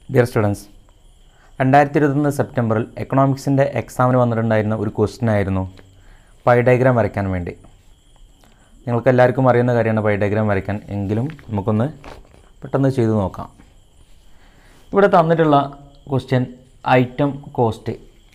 dear students രണ്ടായിരത്തി ഇരുപത്തൊന്ന് സെപ്റ്റംബറിൽ എക്കണോമിക്സിൻ്റെ എക്സാമിന് വന്നിട്ടുണ്ടായിരുന്ന ഒരു ക്വസ്റ്റ്യൻ ആയിരുന്നു പൈ ഡയഗ്രാം വരയ്ക്കാൻ വേണ്ടി നിങ്ങൾക്ക് എല്ലാവർക്കും അറിയുന്ന കാര്യമാണ് പൈ ഡയഗ്രാം വരയ്ക്കാൻ എങ്കിലും നമുക്കൊന്ന് പെട്ടെന്ന് ചെയ്തു നോക്കാം ഇവിടെ തന്നിട്ടുള്ള ക്വസ്റ്റ്യൻ ഐറ്റം കോസ്റ്റ്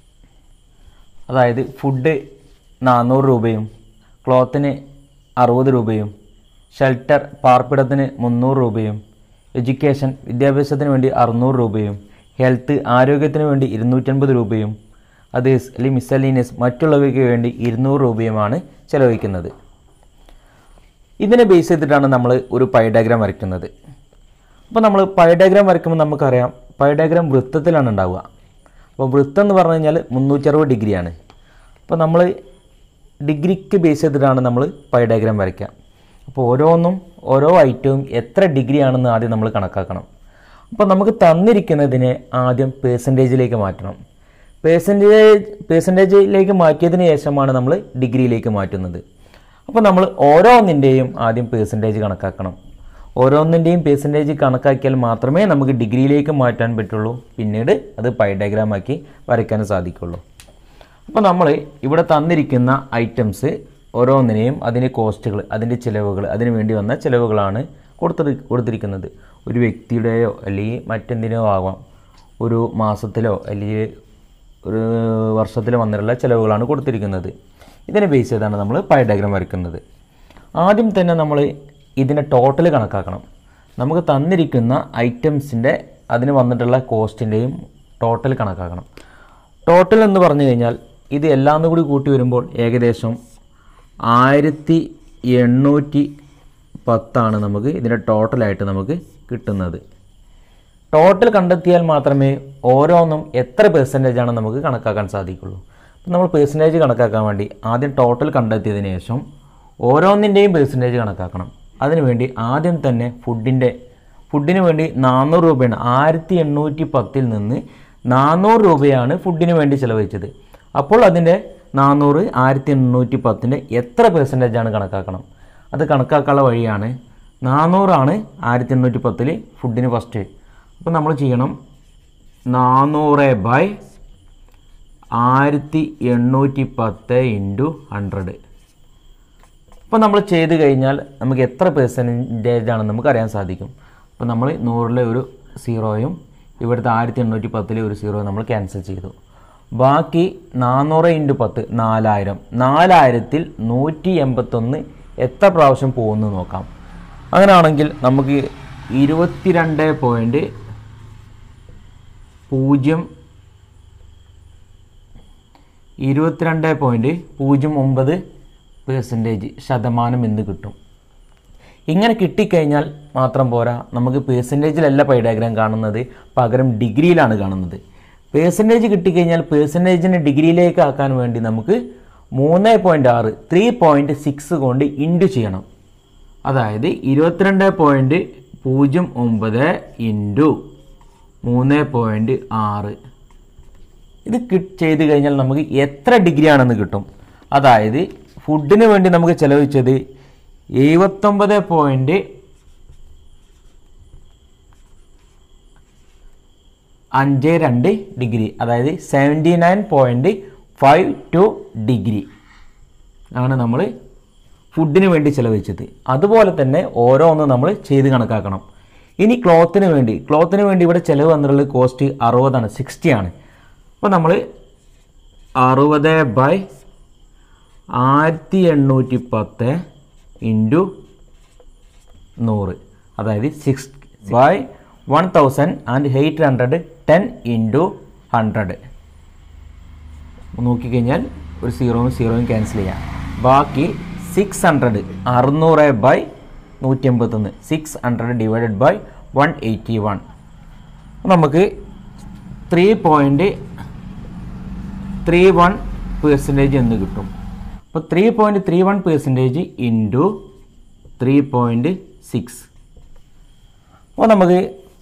അതായത് ഫുഡ് നാനൂറ് രൂപയും ക്ലോത്തിന് അറുപത് രൂപയും ഷെൽട്ടർ പാർപ്പിടത്തിന് മുന്നൂറ് രൂപയും എഡ്യൂക്കേഷൻ വിദ്യാഭ്യാസത്തിന് വേണ്ടി അറുന്നൂറ് രൂപയും ഹെൽത്ത് ആരോഗ്യത്തിന് വേണ്ടി ഇരുന്നൂറ്റൻപത് രൂപയും അതേഴ്സ് അല്ലെങ്കിൽ മിസലീനിയസ് മറ്റുള്ളവയ്ക്ക് വേണ്ടി ഇരുന്നൂറ് രൂപയുമാണ് ചെലവഴിക്കുന്നത് ഇതിനെ ബേസ് ചെയ്തിട്ടാണ് നമ്മൾ ഒരു പൈ ഡയഗ്രാം വരയ്ക്കുന്നത് അപ്പോൾ നമ്മൾ പൈ ഡയഗ്രാം വരയ്ക്കുമ്പോൾ നമുക്കറിയാം പൈ ഡയഗ്രാം വൃത്തത്തിലാണ് ഉണ്ടാവുക അപ്പോൾ വൃത്തം എന്ന് പറഞ്ഞു കഴിഞ്ഞാൽ മുന്നൂറ്ററുപത് ഡിഗ്രിയാണ് അപ്പോൾ നമ്മൾ ഡിഗ്രിക്ക് ബേസ് ചെയ്തിട്ടാണ് നമ്മൾ പൈ ഡയഗ്രാം വരയ്ക്കുക അപ്പോൾ ഓരോന്നും ഓരോ ഐറ്റവും എത്ര ഡിഗ്രി ആണെന്ന് ആദ്യം നമ്മൾ കണക്കാക്കണം അപ്പോൾ നമുക്ക് തന്നിരിക്കുന്നതിനെ ആദ്യം പേഴ്സൻറ്റേജിലേക്ക് മാറ്റണം പേഴ്സൻറ്റേജ് പേഴ്സൻറ്റേജിലേക്ക് മാറ്റിയതിന് ശേഷമാണ് നമ്മൾ ഡിഗ്രിയിലേക്ക് മാറ്റുന്നത് അപ്പോൾ നമ്മൾ ഓരോന്നിൻ്റെയും ആദ്യം പേഴ്സൻറ്റേജ് കണക്കാക്കണം ഓരോന്നിൻ്റെയും പേഴ്സൻറ്റേജ് കണക്കാക്കിയാൽ മാത്രമേ നമുക്ക് ഡിഗ്രിയിലേക്ക് മാറ്റാൻ പറ്റുള്ളൂ പിന്നീട് അത് പൈ ഡയഗ്രാം ആക്കി വരയ്ക്കാൻ സാധിക്കുള്ളൂ അപ്പോൾ നമ്മൾ ഇവിടെ തന്നിരിക്കുന്ന ഐറ്റംസ് ഓരോന്നിനെയും അതിൻ്റെ കോസ്റ്റുകൾ അതിൻ്റെ ചിലവുകൾ അതിന് വേണ്ടി വന്ന ചിലവുകളാണ് കൊടുത്തത് കൊടുത്തിരിക്കുന്നത് ഒരു വ്യക്തിയുടെയോ അല്ലെങ്കിൽ മറ്റെന്തിനോ ആവാം ഒരു മാസത്തിലോ അല്ലെങ്കിൽ ഒരു വർഷത്തിലോ വന്നിട്ടുള്ള ചിലവുകളാണ് കൊടുത്തിരിക്കുന്നത് ഇതിനെ ബേസ് ചെയ്താണ് നമ്മൾ പൈ ഡയഗ്രാം വരയ്ക്കുന്നത് ആദ്യം തന്നെ നമ്മൾ ഇതിൻ്റെ ടോട്ടൽ കണക്കാക്കണം നമുക്ക് തന്നിരിക്കുന്ന ഐറ്റംസിൻ്റെ അതിന് വന്നിട്ടുള്ള കോസ്റ്റിൻ്റെയും ടോട്ടൽ കണക്കാക്കണം ടോട്ടൽ എന്ന് പറഞ്ഞു കഴിഞ്ഞാൽ ഇത് എല്ലാം കൂടി കൂട്ടി വരുമ്പോൾ ഏകദേശം ആയിരത്തി എണ്ണൂറ്റി പത്താണ് നമുക്ക് ഇതിൻ്റെ ടോട്ടലായിട്ട് നമുക്ക് കിട്ടുന്നത് ടോട്ടൽ കണ്ടെത്തിയാൽ മാത്രമേ ഓരോന്നും എത്ര പെർസെൻറ്റേജ് ആണ് നമുക്ക് കണക്കാക്കാൻ സാധിക്കുള്ളൂ അപ്പം നമ്മൾ പെർസെൻറ്റേജ് കണക്കാക്കാൻ വേണ്ടി ആദ്യം ടോട്ടൽ കണ്ടെത്തിയതിന് ശേഷം ഓരോന്നിൻ്റെയും പെർസെൻറ്റേജ് കണക്കാക്കണം അതിനുവേണ്ടി ആദ്യം തന്നെ ഫുഡിൻ്റെ ഫുഡിന് വേണ്ടി നാനൂറ് രൂപയാണ് ആയിരത്തി എണ്ണൂറ്റി പത്തിൽ നിന്ന് നാനൂറ് രൂപയാണ് ഫുഡിന് വേണ്ടി ചിലവഴിച്ചത് അപ്പോൾ അതിൻ്റെ നാനൂറ് ആയിരത്തി എണ്ണൂറ്റി പത്തിൻ്റെ എത്ര പെർസെൻറ്റേജ് ആണ് കണക്കാക്കണം അത് കണക്കാക്കാനുള്ള വഴിയാണ് നാനൂറാണ് ആയിരത്തി എണ്ണൂറ്റി പത്തിൽ ഫുഡിന് ഫസ്റ്റ് അപ്പോൾ നമ്മൾ ചെയ്യണം നാനൂറ് ബൈ ആയിരത്തി എണ്ണൂറ്റി പത്ത് ഇൻറ്റു ഹൺഡ്രഡ് അപ്പോൾ നമ്മൾ ചെയ്ത് കഴിഞ്ഞാൽ നമുക്ക് എത്ര പെർസെൻറ്റേജ് ആണെന്ന് നമുക്ക് അറിയാൻ സാധിക്കും അപ്പോൾ നമ്മൾ നൂറിലെ ഒരു സീറോയും ഇവിടുത്തെ ആയിരത്തി എണ്ണൂറ്റി പത്തിലെ ഒരു സീറോയും നമ്മൾ ക്യാൻസൽ ചെയ്തു ബാക്കി നാനൂറ് ഇൻറ്റു പത്ത് നാലായിരം നാലായിരത്തിൽ നൂറ്റി എൺപത്തൊന്ന് എത്ര പ്രാവശ്യം പോകുന്നു നോക്കാം അങ്ങനെയാണെങ്കിൽ നമുക്ക് ഇരുപത്തിരണ്ട് പോയിൻറ്റ് പൂജ്യം ഇരുപത്തിരണ്ട് പോയിൻറ്റ് പൂജ്യം ഒമ്പത് പേഴ്സൻറ്റേജ് ശതമാനം എന്ന് കിട്ടും ഇങ്ങനെ കിട്ടിക്കഴിഞ്ഞാൽ മാത്രം പോരാ നമുക്ക് പേഴ്സൻറ്റേജിലല്ല പൈ ഡയഗ്രാം കാണുന്നത് പകരം ഡിഗ്രിയിലാണ് കാണുന്നത് പേഴ്സൻറ്റേജ് കിട്ടിക്കഴിഞ്ഞാൽ പേഴ്സൻറ്റേജിനെ ഡിഗ്രിയിലേക്ക് ആക്കാൻ വേണ്ടി നമുക്ക് മൂന്ന് പോയിൻറ്റ് ആറ് ത്രീ പോയിൻറ്റ് സിക്സ് കൊണ്ട് ഇൻറ്റു ചെയ്യണം അതായത് ഇരുപത്തിരണ്ട് പോയിൻറ്റ് പൂജ്യം ഒമ്പത് ഇൻറ്റു മൂന്ന് പോയിൻറ്റ് ആറ് ഇത് കിട്ട് ചെയ്ത് കഴിഞ്ഞാൽ നമുക്ക് എത്ര ഡിഗ്രി ആണെന്ന് കിട്ടും അതായത് ഫുഡിന് വേണ്ടി നമുക്ക് ചെലവഴിച്ചത് എഴുപത്തൊമ്പത് പോയിൻറ്റ് അഞ്ച് രണ്ട് ഡിഗ്രി അതായത് seventy nine point five two degree ആണ് നമ്മൾ ഫുഡിന് വേണ്ടി ചിലവഴിച്ചത് അതുപോലെ തന്നെ ഓരോന്നും നമ്മൾ ചെയ്ത് കണക്കാക്കണം ഇനി ക്ലോത്തിന് വേണ്ടി ക്ലോത്തിന് വേണ്ടി ഇവിടെ ചിലവ് വന്നിട്ടുള്ള കോസ്റ്റ് അറുപതാണ് സിക്സ്റ്റി ആണ് അപ്പോൾ നമ്മൾ അറുപത് ബൈ ആയിരത്തി എണ്ണൂറ്റി പത്ത് ഇൻറ്റു നൂറ് അതായത് six by one thousand and eight hundred ten into hundred നോക്കിക്കഴിഞ്ഞാൽ ഒരു സീറോയും സീറോയും ക്യാൻസൽ ചെയ്യാം ബാക്കി സിക്സ് ഹൺഡ്രഡ് അറുന്നൂറ് ബൈ നൂറ്റി എൺപത്തൊന്ന് six hundred divided by one eighty one നമുക്ക് three point three one percentage എന്ന് കിട്ടും അപ്പോൾ three point three one percentage into three point six അപ്പോൾ നമുക്ക്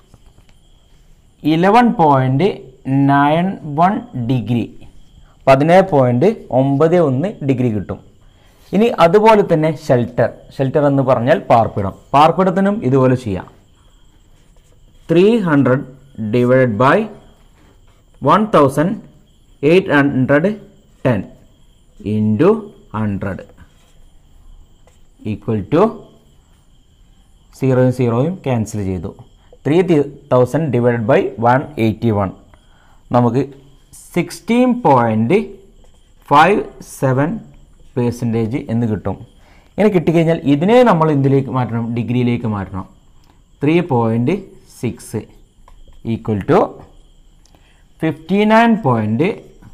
eleven point nine one degree പതിനേഴ് പോയിൻറ്റ് ഒമ്പത് ഒന്ന് ഡിഗ്രി കിട്ടും ഇനി അതുപോലെ തന്നെ ഷെൽട്ടർ ഷെൽട്ടർ എന്ന് പറഞ്ഞാൽ പാർപ്പിടം പാർപ്പിടത്തിനും ഇതുപോലെ ചെയ്യാം three hundred divide by one thousand eight hundred ten into hundred equal to സീറോയും സീറോയും ക്യാൻസൽ ചെയ്തു three thousand divide by one eighty one നമുക്ക് sixteen point five seven percentage എന്ന് കിട്ടും ഇങ്ങനെ കിട്ടിക്കഴിഞ്ഞാൽ ഇതിനെ നമ്മൾ എന്തിലേക്ക് മാറ്റണം ഡിഗ്രിയിലേക്ക് മാറ്റണം three point six equal to fifty nine point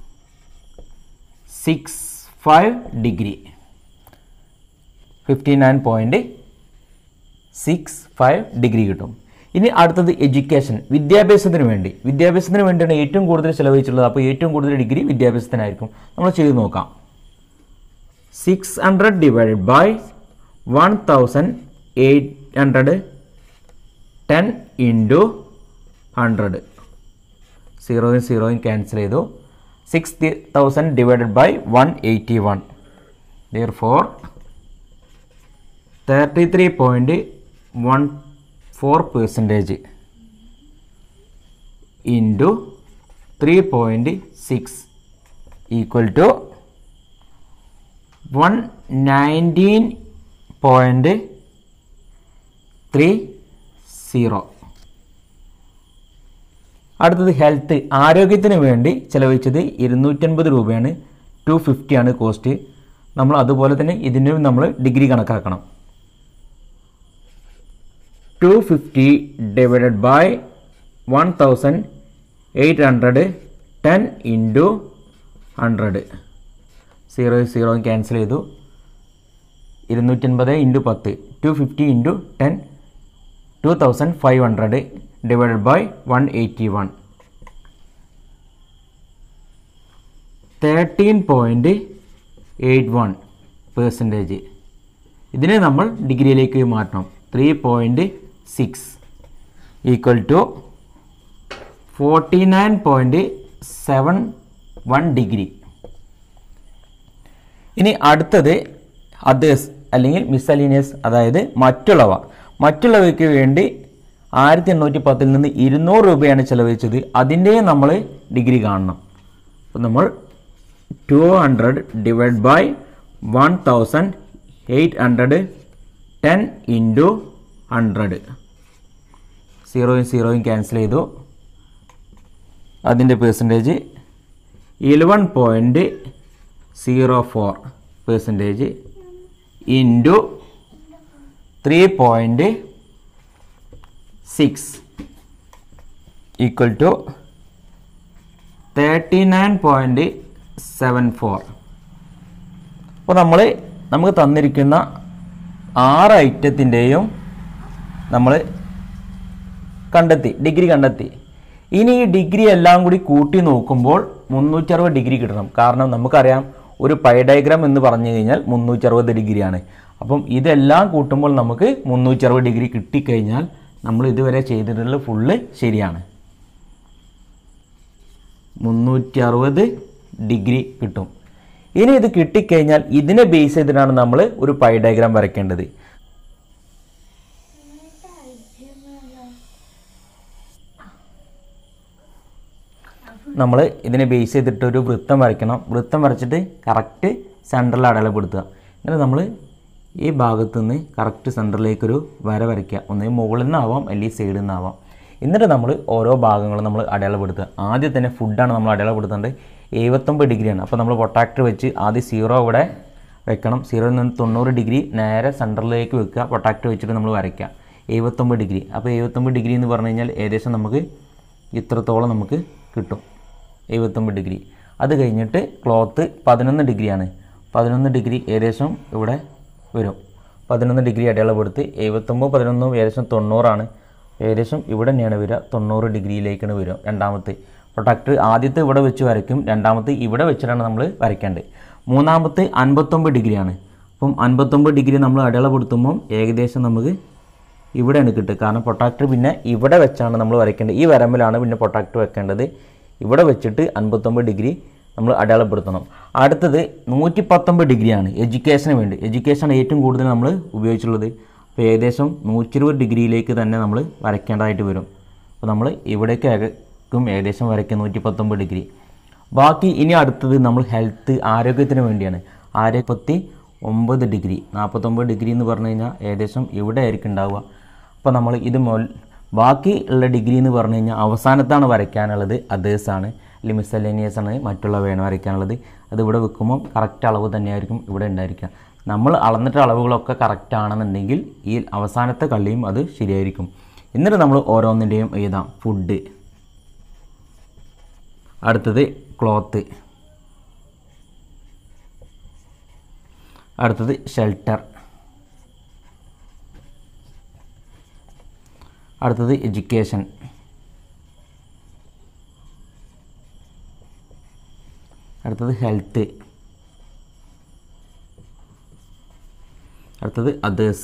six five degree fifty nine point six five degree കിട്ടും ഇനി അടുത്തത് എഡ്യൂക്കേഷൻ വിദ്യാഭ്യാസത്തിന് വേണ്ടി വിദ്യാഭ്യാസത്തിന് വേണ്ടിയാണ് ഏറ്റവും കൂടുതൽ ചിലവഴിച്ചിട്ടുള്ളത് അപ്പോൾ ഏറ്റവും കൂടുതൽ ഡിഗ്രി വിദ്യാഭ്യാസത്തിനായിരിക്കും നമ്മൾ ചെയ്ത് നോക്കാം six hundred divided by one thousand eight hundred ten into hundred സീറോയും സീറോയും ക്യാൻസൽ ചെയ്തു six thousand divided by one eighty one there four thirty three point one four percentage into three point six equal to one nineteen point three zero അടുത്തത് health ആരോഗ്യത്തിന് വേണ്ടി ചിലവഴിച്ചത് ഇരുന്നൂറ്റൻപത് രൂപയാണ് to ഫിഫ്റ്റിയാണ് cost നമ്മൾ അതുപോലെ തന്നെ ഇതിനും നമ്മൾ ഡിഗ്രി കണക്കാക്കണം two fifty divided by one thousand eight hundred ten into hundred zero zero cancel ചെയ്തു ഇരുന്നൂറ്റൻപത് ഇൻറ്റു പത്ത് two fifty into ten two thousand five hundred divided by one eighty one thirteen point eight one percentage ഇതിനെ നമ്മൾ ഡിഗ്രിയിലേക്ക് മാറ്റണം three point six equal to forty nine point seven one degree ഇനി അടുത്തത് others അല്ലെങ്കിൽ മിസലീനിയസ് അതായത് മറ്റുള്ളവ മറ്റുള്ളവയ്ക്ക് വേണ്ടി ആയിരത്തി എണ്ണൂറ്റി പത്തിൽ നിന്ന് ഇരുന്നൂറ് രൂപയാണ് ചിലവഴിച്ചത് അതിൻ്റെ നമ്മൾ ഡിഗ്രി കാണണം അപ്പോൾ നമ്മൾ two hundred divide by one thousand eight hundred ten into hundred സീറോയും സീറോയും ക്യാൻസൽ ചെയ്തു അതിൻ്റെ percentage eleven point zero four percentage into three point six equal to thirty nine point seven four അപ്പോൾ നമ്മൾ നമുക്ക് തന്നിരിക്കുന്ന ആറ് ഐറ്റത്തിൻ്റെയും നമ്മൾ കണ്ടെത്തി ഡിഗ്രി കണ്ടെത്തി ഇനി ഈ ഡിഗ്രി എല്ലാം കൂടി കൂട്ടി നോക്കുമ്പോൾ മുന്നൂറ്ററുപത് ഡിഗ്രി കിട്ടണം കാരണം നമുക്കറിയാം ഒരു പൈ ഡയഗ്രാം എന്ന് പറഞ്ഞു കഴിഞ്ഞാൽ മുന്നൂറ്ററുപത് ഡിഗ്രിയാണ് അപ്പം ഇതെല്ലാം കൂട്ടുമ്പോൾ നമുക്ക് മുന്നൂറ്ററുപത് ഡിഗ്രി കിട്ടിക്കഴിഞ്ഞാൽ നമ്മൾ ഇതുവരെ ചെയ്തിട്ടുള്ള ഫുള്ള് ശരിയാണ് മുന്നൂറ്റി അറുപത് ഡിഗ്രി കിട്ടും ഇനി ഇത് കിട്ടിക്കഴിഞ്ഞാൽ ഇതിനെ ബേസ് ചെയ്തിട്ടാണ് നമ്മൾ ഒരു പൈ ഡയഗ്രാം വരയ്ക്കേണ്ടത് നമ്മൾ ഇതിനെ ബേസ് ചെയ്തിട്ട് ഒരു വൃത്തം വരയ്ക്കണം വൃത്തം വരച്ചിട്ട് കറക്റ്റ് സെൻറ്ററിൽ അടയാളപ്പെടുത്തുക എന്നിട്ട് നമ്മൾ ഈ ഭാഗത്ത് നിന്ന് കറക്റ്റ് സെൻറ്ററിലേക്കൊരു വര വരയ്ക്കുക ഒന്നുകിൽ മുകളിൽ നിന്നാവാം അല്ലെങ്കിൽ സൈഡിൽ നിന്നാവാം എന്നിട്ട് നമ്മൾ ഓരോ ഭാഗങ്ങളും നമ്മൾ അടയാളപ്പെടുത്തുക ആദ്യം തന്നെ ഫുഡാണ് നമ്മൾ അടയാളപ്പെടുത്തേണ്ടത് എഴുപത്തൊമ്പത് ഡിഗ്രിയാണ് അപ്പോൾ നമ്മൾ പൊട്ടാക്ടർ വെച്ച് ആദ്യം സീറോ ഇവിടെ വെക്കണം സീറോയിൽ നിന്ന് തൊണ്ണൂറ് ഡിഗ്രി നേരെ സെൻറ്ററിലേക്ക് വെക്കുക പൊട്ടാക്ടർ വെച്ചിട്ട് നമ്മൾ വരയ്ക്കുക എഴുപത്തൊമ്പത് ഡിഗ്രി അപ്പോൾ എഴുപത്തൊമ്പത് ഡിഗ്രി എന്ന് പറഞ്ഞു കഴിഞ്ഞാൽ ഏകദേശം നമുക്ക് ഇത്രത്തോളം നമുക്ക് കിട്ടും എഴുപത്തൊമ്പത് ഡിഗ്രി അത് കഴിഞ്ഞിട്ട് ക്ലോത്ത് പതിനൊന്ന് ഡിഗ്രിയാണ് പതിനൊന്ന് ഡിഗ്രി ഏകദേശം ഇവിടെ വരും പതിനൊന്ന് ഡിഗ്രി അടയാളപ്പെടുത്തി എഴുപത്തൊമ്പത് പതിനൊന്നും ഏകദേശം തൊണ്ണൂറാണ് ഏകദേശം ഇവിടെ തന്നെയാണ് വരിക തൊണ്ണൂറ് ഡിഗ്രിയിലേക്കാണ് വരിക രണ്ടാമത്തെ പ്രൊട്ടക്റ്റ് ആദ്യത്തെ ഇവിടെ വെച്ച് വരയ്ക്കും രണ്ടാമത്തെ ഇവിടെ വെച്ചിട്ടാണ് നമ്മൾ വരയ്ക്കേണ്ടത് മൂന്നാമത്തെ അൻപത്തൊമ്പത് ഡിഗ്രിയാണ് അപ്പം അൻപത്തൊമ്പത് ഡിഗ്രി നമ്മൾ അടയാളപ്പെടുത്തുമ്പം ഏകദേശം നമുക്ക് ഇവിടെയാണ് കിട്ടുക കാരണം പൊട്ടാക്ടർ പിന്നെ ഇവിടെ വെച്ചാണ് നമ്മൾ വരയ്ക്കേണ്ടത് ഈ വരമ്പിലാണ് പിന്നെ പൊട്ടാക്ടർ വെക്കേണ്ടത് ഇവിടെ വെച്ചിട്ട് അൻപത്തൊമ്പത് ഡിഗ്രി നമ്മൾ അടയാളപ്പെടുത്തണം അടുത്തത് നൂറ്റി പത്തൊമ്പത് ഡിഗ്രിയാണ് എഡ്യൂക്കേഷന് വേണ്ടി എഡ്യൂക്കേഷൻ ഏറ്റവും കൂടുതൽ നമ്മൾ ഉപയോഗിച്ചുള്ളത് അപ്പോൾ ഏകദേശം നൂറ്റി ഇരുപത് ഡിഗ്രിയിലേക്ക് തന്നെ നമ്മൾ വരയ്ക്കേണ്ടതായിട്ട് വരും അപ്പോൾ നമ്മൾ ഇവിടേക്കും ഏകദേശം വരയ്ക്കുക നൂറ്റി പത്തൊമ്പത് ഡിഗ്രി ബാക്കി ഇനി അടുത്തത് നമ്മൾ ഹെൽത്ത് ആരോഗ്യത്തിന് വേണ്ടിയാണ് ആരോഗ്യത്തി ഒമ്പത് ഡിഗ്രി നാൽപ്പത്തൊമ്പത് ഡിഗ്രി എന്ന് പറഞ്ഞു കഴിഞ്ഞാൽ ഏകദേശം ഇവിടെ ആയിരിക്കും ഉണ്ടാവുക അപ്പോൾ നമ്മൾ ഇത് മുതൽ ബാക്കി ഉള്ള ഡിഗ്രി എന്ന് പറഞ്ഞു കഴിഞ്ഞാൽ അവസാനത്താണ് വരയ്ക്കാനുള്ളത് അതേഴ്സാണ് അല്ലെങ്കിൽ മിസലേനിയസ് ആണ് മറ്റുള്ളവയാണ് വരയ്ക്കാനുള്ളത് അത് ഇവിടെ വെക്കുമ്പോൾ കറക്റ്റ് അളവ് തന്നെയായിരിക്കും ഇവിടെ ഉണ്ടായിരിക്കുക നമ്മൾ അളന്നിട്ട് അളവുകളൊക്കെ കറക്റ്റ് ആണെന്നുണ്ടെങ്കിൽ ഈ അവസാനത്തെ കള്ളിയും അത് ശരിയായിരിക്കും എന്നിട്ട് നമ്മൾ ഓരോന്നിൻ്റെയും എഴുതാം ഫുഡ് അടുത്തത് ക്ലോത്ത് അടുത്തത് ഷെൽട്ടർ അടുത്തത് എഡ്യൂക്കേഷൻ അടുത്തത് ഹെൽത്ത് അടുത്തത് അതേഴ്സ്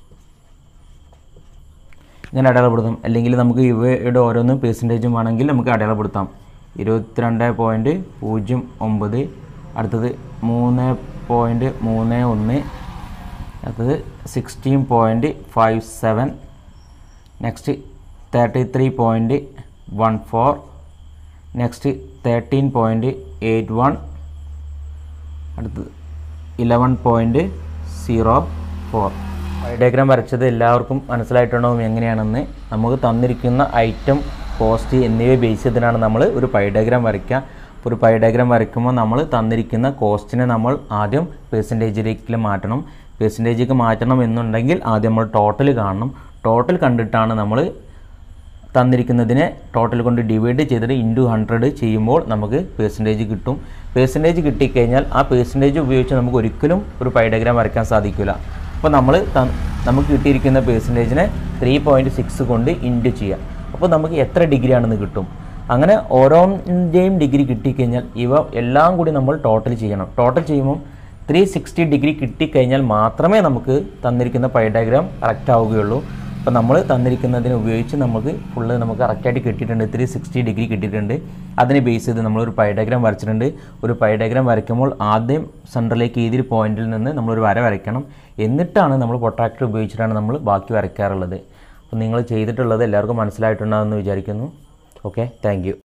ഇങ്ങനെ അടയാളപ്പെടുത്താം അല്ലെങ്കിൽ നമുക്ക് ഇവയുടെ ഓരോന്നും പേഴ്സൻറ്റേജും ആണെങ്കിൽ നമുക്ക് അടയാളപ്പെടുത്താം ഇരുപത്തിരണ്ട് പോയിൻറ്റ് പൂജ്യം ഒമ്പത് അടുത്തത് മൂന്ന് പോയിൻറ്റ് മൂന്ന് ഒന്ന് അടുത്തത് sixteen point five seven next thirty three point one four next thirteen point eight one അടുത്തത് eleven point zero four diagram വരച്ചത് എല്ലാവർക്കും മനസ്സിലായിട്ടുണ്ടാവും എങ്ങനെയാണെന്ന് നമുക്ക് തന്നിരിക്കുന്ന ഐറ്റം കോസ്റ്റ് എന്നിവയെ ബേസ് ചെയ്തിട്ടാണ് നമ്മൾ ഒരു പൈ ഡയഗ്രാം വരയ്ക്കുക അപ്പോൾ ഒരു പൈ ഡയഗ്രാം വരയ്ക്കുമ്പോൾ നമ്മൾ തന്നിരിക്കുന്ന കോസ്റ്റിനെ നമ്മൾ ആദ്യം പേഴ്സൻറ്റേജിലേക്ക് മാറ്റണം പേഴ്സൻറ്റേജിലേക്ക് മാറ്റണം എന്നുണ്ടെങ്കിൽ ആദ്യം നമ്മൾ ടോട്ടൽ കാണണം ടോട്ടൽ കണ്ടിട്ടാണ് നമ്മൾ തന്നിരിക്കുന്നതിനെ ടോട്ടൽ കൊണ്ട് ഡിവൈഡ് ചെയ്തിട്ട് ഇൻറ്റു ഹൺഡ്രഡ് ചെയ്യുമ്പോൾ നമുക്ക് പേഴ്സൻറ്റേജ് കിട്ടും പേഴ്സൻറ്റേജ് കിട്ടിക്കഴിഞ്ഞാൽ ആ പേഴ്സൻറ്റേജ് ഉപയോഗിച്ച് നമുക്ക് ഒരിക്കലും ഒരു പൈ ഡയഗ്രാം വരയ്ക്കാൻ സാധിക്കില്ല അപ്പോൾ നമ്മൾ നമുക്ക് കിട്ടിയിരിക്കുന്ന പേഴ്സൻറ്റേജിനെ ത്രീ പോയിൻറ്റ് സിക്സ് കൊണ്ട് ഇൻറ്റു ചെയ്യാം അപ്പോൾ നമുക്ക് എത്ര ഡിഗ്രി ആണെന്ന് കിട്ടും അങ്ങനെ ഓരോന്നിൻ്റെയും ഡിഗ്രി കിട്ടിക്കഴിഞ്ഞാൽ ഇവ എല്ലാം കൂടി നമ്മൾ ടോട്ടൽ ചെയ്യണം ടോട്ടൽ ചെയ്യുമ്പോൾ ത്രീ സിക്സ്റ്റി ഡിഗ്രി കിട്ടിക്കഴിഞ്ഞാൽ മാത്രമേ നമുക്ക് തന്നിരിക്കുന്ന പൈ ഡയഗ്രാം കറക്റ്റ് ആവുകയുള്ളൂ അപ്പോൾ നമ്മൾ തന്നിരിക്കുന്നതിനെ ഉപയോഗിച്ച് നമുക്ക് ഫുള്ള് നമുക്ക് കറക്റ്റായിട്ട് കിട്ടിയിട്ടുണ്ട് ത്രീ സിക്സ്റ്റി ഡിഗ്രി കിട്ടിയിട്ടുണ്ട് അതിനെ ബേസ് ചെയ്ത് നമ്മളൊരു പൈ ഡയഗ്രാം വരച്ചിട്ടുണ്ട് ഒരു പൈ ഡയഗ്രാം വരയ്ക്കുമ്പോൾ ആദ്യം സെൻറ്ററിലേക്ക് ഏതൊരു പോയിന്റിൽ നിന്ന് നമ്മളൊരു വര വരയ്ക്കണം എന്നിട്ടാണ് നമ്മൾ പൊട്ടാക്ടർ ഉപയോഗിച്ചിട്ടാണ് നമ്മൾ ബാക്കി വരയ്ക്കാറുള്ളത് അപ്പോൾ നിങ്ങൾ ചെയ്തിട്ടുള്ളത് എല്ലാവർക്കും മനസ്സിലായിട്ടുണ്ടാകുമെന്ന് വിചാരിക്കുന്നു ഓക്കെ താങ്ക്